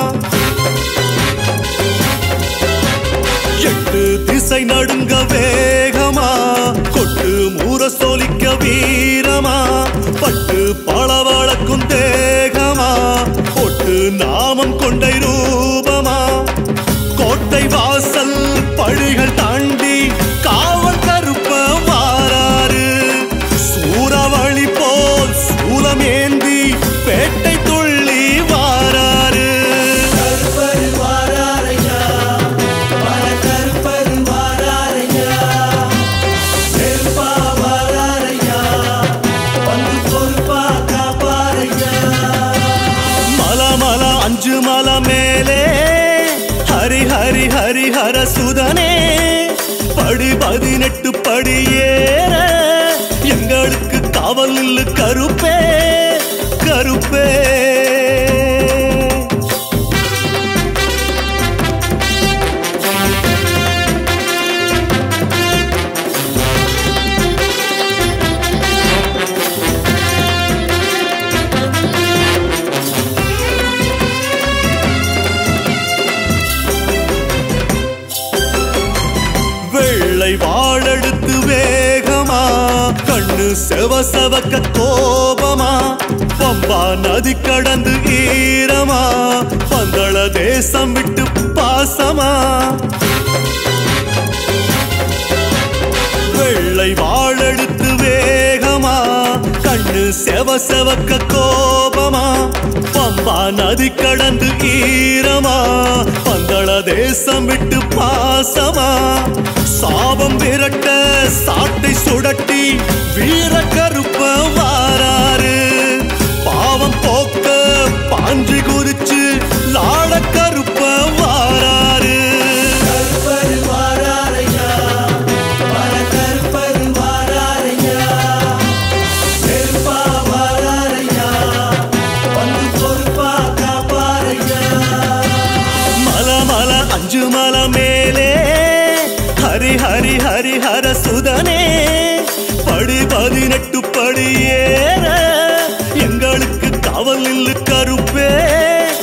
எட்டு திசை நடுங்க வேகமா கொட்டு மூற சொலிக்க வீரமா பட்டு பளபளக்கும் தேகமா பொட்டு நாமம் கொண்டை ரூபமா கோட்டை வாசல் பழிகள் தாண்டி காவல் கருப்ப வாராரு சூறாவளி போல் சூலமேந்தி பேட்டை துள்ளி வாராரு கருப்பர் வாராரையா வர கருப்பர் வாராரையா நெருப்பா வாராரையா வந்து பொறுப்பா காப்பாரையா மல மல அஞ்சு மல மேலே ஹரி ஹரி ஹரி ஹர சுதனே படி பதினெட்டு படி ஏற எங்களுக்கு காவல் நில்லு கருப்பே கருப்பே வெள்ளை வாழெடுத்து வேகமா கண்ணு செவ செவக்க கோபமா பம்பா நதி கடந்து ஈரமா பந்தள தேசம் விட்டு பாசமா வெள்ளை வாழெடுத்து வேகமா கண்ணு செவ செவக்க கோபமா பம்பா நதி கடந்து ஈரமா பந்தள தேசம் விட்டு பாசமா சாபம் விரட்ட சாட்டை சுடட்டி வீர கருப்ப வாராரு பாவம் போக்க பாஞ்சி குதிச்சு லாட கருப்ப வாராரு கருப்பர் வாராரையா வர கருப்பர் வாராரையா நெருப்பா வாராரையா வந்து பொறுப்பா காப்பாரையா மல மல அஞ்சு மல மேலே ஹரி ஹரி ஹரி ஹர சுதனே படி பதினெட்டு படி ஏற எங்களுக்கு காவல் நில்லு கருப்பே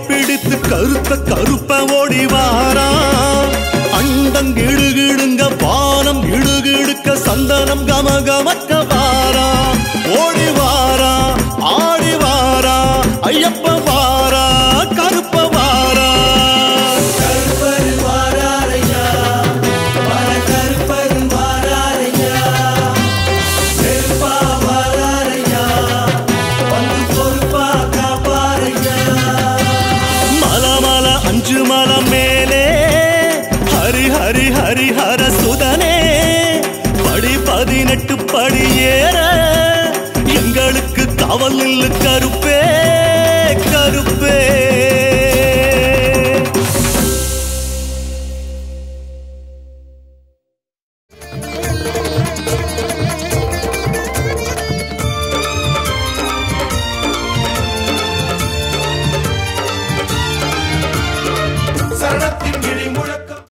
பிடித்து கருத்த கருப்ப ஓடி வாரா அண்டங்கிடுகிடுங்க வானம் இடுகிடுக்க சந்தனம் கம கமக்க வாரா ஓடி வாரா ஆடி வாரா ஐயப்ப வாரா கருப்ப வாரா கருப்பர் வாராரையா வர கருப்பர் வாராரையா நெருப்பா வாராரையா வந்து பொறுப்பா காப்பாரையா மல மல அஞ்சு மல மேலே ஹரி ஹரி ஹரி ஹர சுதனே படி பதினெட்டு படி ஏற எங்களுக்கு காவல் நில்லு கருப்பே கருப்பே சரணத்த